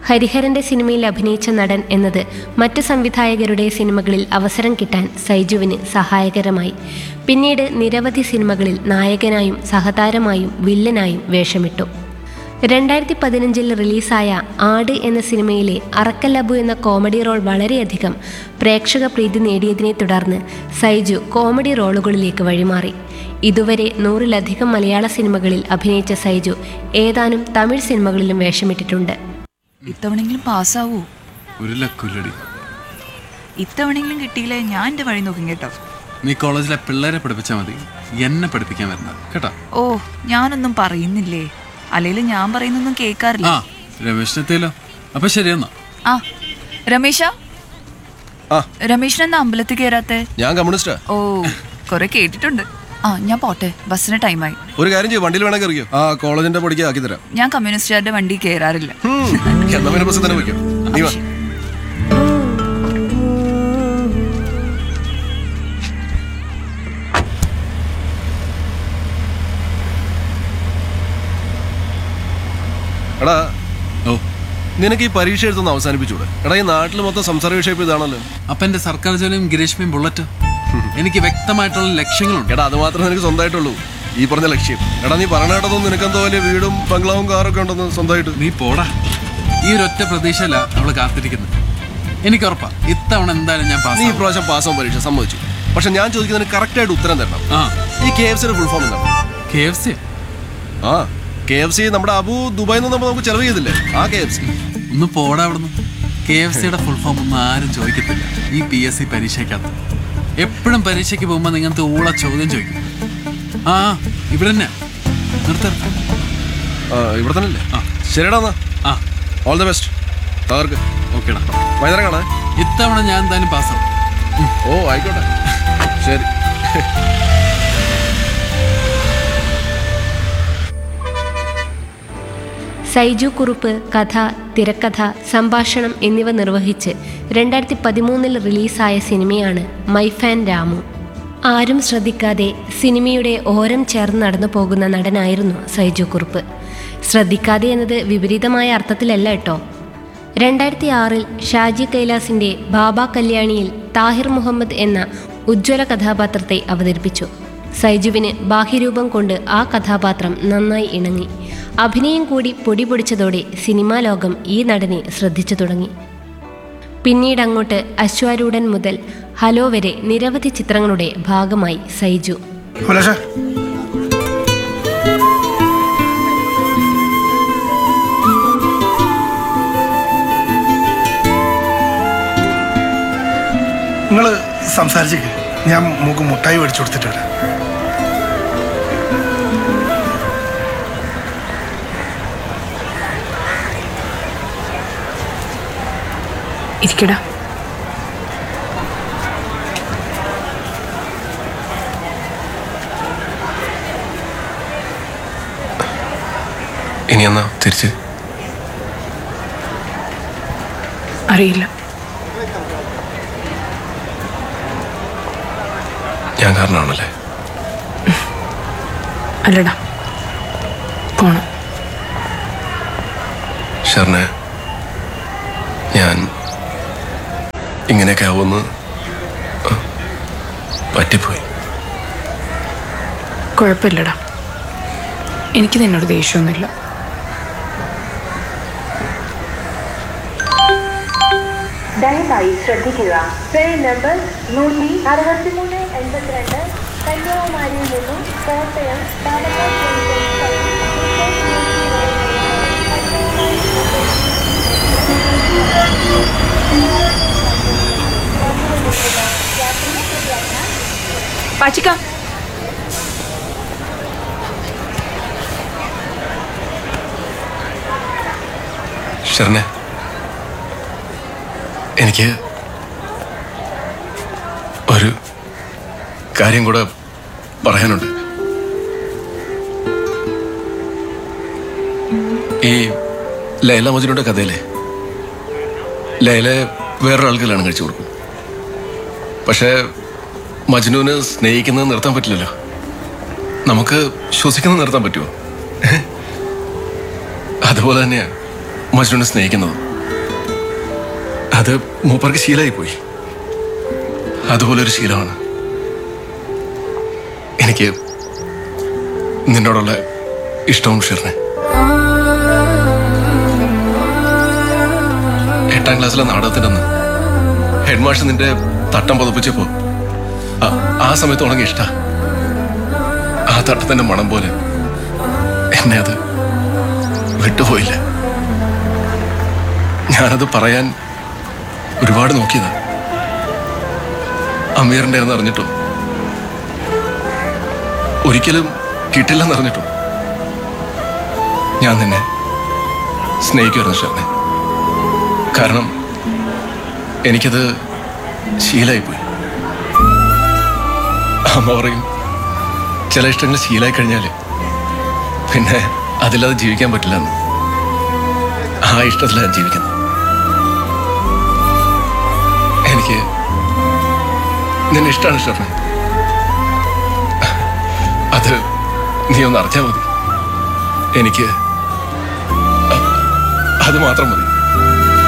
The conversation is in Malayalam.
ഹരിഹരന്റെ സിനിമയിൽ അഭിനയിച്ച നടൻ എന്നത് മറ്റു സംവിധായകരുടെ സിനിമകളിൽ അവസരം കിട്ടാൻ സൈജുവിന് സഹായകരമായി പിന്നീട് നിരവധി സിനിമകളിൽ നായകനായും സഹതാരമായും വില്ലനായും വേഷമിട്ടു രണ്ടായിരത്തി പതിനഞ്ചിൽ റിലീസായ ആട് എന്ന സിനിമയിലെ അറക്കൽ അബു എന്ന കോമഡി റോൾ വളരെയധികം പ്രേക്ഷക പ്രീതി നേടിയതിനെ തുടർന്ന് സൈജു കോമഡി റോളുകളിലേക്ക് വഴിമാറി ഇതുവരെ നൂറിലധികം മലയാള സിനിമകളിൽ അഭിനയിച്ച സൈജു ഏതാനും തമിഴ് സിനിമകളിലും വേഷമിട്ടിട്ടുണ്ട് ഇത്തവണെങ്കിലും പാസ്സാവൂ ഒരു ലക്കുല്ലടി ഇത്തവണെങ്കിലും കിട്ടിയില്ലേ ഞാൻ എൻ്റെ വഴി നോക്കും കേട്ടോ നീ കോളേജിലെ പിള്ളേരെ പഠിപ്പിച്ചാൽ മതി എന്നെ പഠിപ്പിക്കാൻ വരുന്നത് കേട്ടോ ഓ ഞാനൊന്നും പറയുന്നില്ലേ അല്ലെങ്കിലും ഞാൻ പറയുന്നൊന്നും കേൾക്കാറില്ല ആ രമേശിനെത്തിയല്ലോ അപ്പൊ ശരിയെന്നാ ആ രമേശ ആ. രമേശിനെന്താ അമ്പലത്തിൽ കയറാത്തെ ഞാൻ കമ്മ്യൂണിസ്റ്റാ ഓ കുറെ കേട്ടിട്ടുണ്ട് ആ ഞാൻ പോട്ടെ ബസ്സിന് ടൈമായി ഒരു കാര്യം ചെയ്യും വണ്ടിയിൽ വേണമെങ്കിൽ ഇറങ്ങിയോ ആ കോളേജിന്റെ പൊടിക്ക് ആക്കി തരാം ഞാൻ കമ്മ്യൂണിസ്റ്റുകാരുടെ വണ്ടി കയറാറില്ല ഹും, എന്നാ പിന്നെ ബസ് തന്നെ വയ്ക്കും നീ വാ എടാ ഓ നിനക്ക് ഈ പരീക്ഷ എഴുതുന്ന അവസാനിപ്പിച്ചൂടെ എടാ ഈ നാട്ടിൽ മൊത്തം സംസാര വിഷയം ഇപ്പൊ ഇതാണല്ലോ അപ്പൊ എന്റെ സർക്കാർ ജോലിയും ഗിരീഷ്മയും ബുള്ളറ്റ് എനിക്ക് വ്യക്തമായിട്ടുള്ള ലക്ഷ്യങ്ങളുണ്ട് എടാ അത് മാത്രമേ നിനക്ക് സ്വന്തമായിട്ടുള്ളൂ ഈ പറഞ്ഞ ലക്ഷ്യം എടാ നീ പറഞ്ഞ കേട്ടതൊന്നും നിനക്കെന്തോ വലിയ വീടും ബംഗ്ലാവും കാറൊക്കെ ഉണ്ടെന്ന് സ്വന്തമായിട്ട് നീ പോടാ ഈ ഒരൊറ്റ പ്രതീക്ഷയല്ല അവള് കാത്തിരിക്കുന്നത് എനിക്ക് ഉറപ്പാ ഇത്തവണ എന്തായാലും ഞാൻ നീ പാസ് ഈ പ്രാവശ്യം പാസ്സാവും പരീക്ഷ സമ്മതിച്ചു പക്ഷെ ഞാൻ ചോദിക്കുന്നതിന് കറക്റ്റ് ആയിട്ട് ഉത്തരം തരണം ആ ഈ കെ എഫ് സിയുടെ ഫുൾ ഫോം എന്താണ് കെ എഫ് സി ആ കെ എഫ് സി നമ്മുടെ അബു ദുബായിൽ നിന്ന് നമുക്ക് ചെലവ് ചെയ്തില്ലേ ആ കെ എഫ് സി ഒന്ന് പോടാ അവിടുന്ന് കെ എഫ് സിയുടെ ഫുൾ ഫോം ഒന്നും ആരും ചോദിക്കത്തില്ല ഈ പി എസ് സി പരീക്ഷയ്ക്കകത്ത് എപ്പോഴും പരീക്ഷയ്ക്ക് പോകുമ്പോൾ നിങ്ങനത്തെ ഊള ചോദ്യം ചോദിക്കും ആ ഇവിടെ തന്നെ നിർത്ത ഇവിടെ തന്നെ അല്ലേ ആ. ശരിടാ എന്നാ ആ ഓൾ ദ ബെസ്റ്റ് തകർക്ക് ഓക്കേടാ വൈകുന്നേരം കാണാം ഇത്തവണ ഞാൻ എന്തായാലും പാസ്സാവും ഓ ആയിക്കോട്ടെ ശരി സൈജു കുറുപ്പ് കഥ തിരക്കഥ സംഭാഷണം എന്നിവ നിർവഹിച്ച് രണ്ടായിരത്തി പതിമൂന്നിൽ റിലീസായ സിനിമയാണ് മൈ ഫാൻ രാമു ആരും ശ്രദ്ധിക്കാതെ സിനിമയുടെ ഓരം ചേർന്ന് നടന്നു പോകുന്ന നടനായിരുന്നു സൈജു കുറുപ്പ് ശ്രദ്ധിക്കാതെ എന്നത് വിപരീതമായ അർത്ഥത്തിലല്ല കേട്ടോ രണ്ടായിരത്തി ആറിൽ ഷാജി കൈലാസിന്റെ ബാബ കല്യാണിയിൽ താഹിർ മുഹമ്മദ് എന്ന ഉജ്ജ്വല കഥാപാത്രത്തെ അവതരിപ്പിച്ചു സൈജുവിന് ബാഹ്യരൂപം കൊണ്ട് ആ കഥാപാത്രം നന്നായി ഇണങ്ങി അഭിനയം കൂടി പൊടി പൊടിച്ചതോടെ സിനിമാ ലോകം ഈ നടനെ ശ്രദ്ധിച്ചു തുടങ്ങി പിന്നീട് അങ്ങോട്ട് അശ്വാരൂഢൻ മുതൽ ഹലോ വരെ നിരവധി ചിത്രങ്ങളുടെ ഭാഗമായി സൈജു അഭിലാഷേ നിങ്ങൾ സംസാരിച്ചേക്ക് ഞാൻ മൂക്ക് മുട്ടായി മേടിച്ചു കൊടുത്തിട്ട് വരാം ഇരിക്കടാ ഇനി എന്നാ തിരിച്ച് അറിയില്ല ഞാൻ കാരണമാണല്ലേ അല്ലടാ പോണം ഷർണ ഞാൻ ഇങ്ങനെയൊക്കെ ആവുമെന്ന് ആ, പറ്റിപ്പോയി കുഴപ്പമില്ലടാ എനിക്ക് നിന്നോട് ദേഷ്യമൊന്നുമില്ല ദയവായി ശ്രദ്ധിക്കുക ട്രെയിൻ നമ്പർ നൂറ്റി അറുപത്തിമൂന്ന് എൺപത്തിരണ്ട് കന്യാകുമാരിയിൽ നിന്നും കോട്ടയം പാലക്കാട് ജംഗ്ഷൻ പാച്ചിക്ക ഷർണ എനിക്ക് ഒരു കാര്യം കൂടെ പറയാനുണ്ട് ഈ ലൈല മജുനുടെ കഥയിലെ ലൈലെ വേറൊരാൾക്ക് കല്യാണം കഴിച്ചു കൊടുക്കും പക്ഷേ മജ്നുവിന് സ്നേഹിക്കുന്നത് നിർത്താൻ പറ്റില്ലല്ലോ നമുക്ക് ശ്വസിക്കുന്നത് നിർത്താൻ പറ്റുമോ അതുപോലെ തന്നെയാണ് മജ്നുവിനെ സ്നേഹിക്കുന്നത് അത് മൂപ്പർക്ക് ശീലമായി പോയി അതുപോലൊരു ശീലമാണ് എനിക്ക് നിന്നോടുള്ള ഇഷ്ടവും ഷിറിനെ എട്ടാം ക്ലാസ്സിലെ നാടകത്തിൻ്റെ അന്ന് ഹെഡ് മാഷ് നിന്റെ തട്ടം പതിപ്പിച്ചപ്പോ ആ- ആ സമയത്ത് ഉണങ്ങി ഇഷ്ട ആ തട്ടത്തിന്റെ മണം പോലെ എന്നെ അത് വിട്ടുപോയില്ല ഞാനത് പറയാൻ ഒരുപാട് നോക്കിയതാ അമീറിന്റെ എന്ന് അറിഞ്ഞിട്ടോ ഒരിക്കലും കിട്ടില്ലെന്ന് അറിഞ്ഞിട്ടോ ഞാൻ നിന്നെ സ്നേഹിക്കുമായിരുന്നു ഷർണെ കാരണം എനിക്കത് ശീലമായിപ്പോയി അമ്മ പറയും ചില ഇഷ്ടങ്ങൾ ശീലമായി കഴിഞ്ഞാൽ പിന്നെ അതില്ലാതെ ജീവിക്കാൻ പറ്റില്ലെന്ന് ആ ഇഷ്ടത്തിലാണ് ഞാൻ ജീവിക്കുന്നത് എനിക്ക് നിന്നെ ഇഷ്ടമാണ് ഷർണ അത് നീ ഒന്ന് അറിഞ്ഞാൽ മതി എനിക്ക് അ- അത് മാത്രം മതി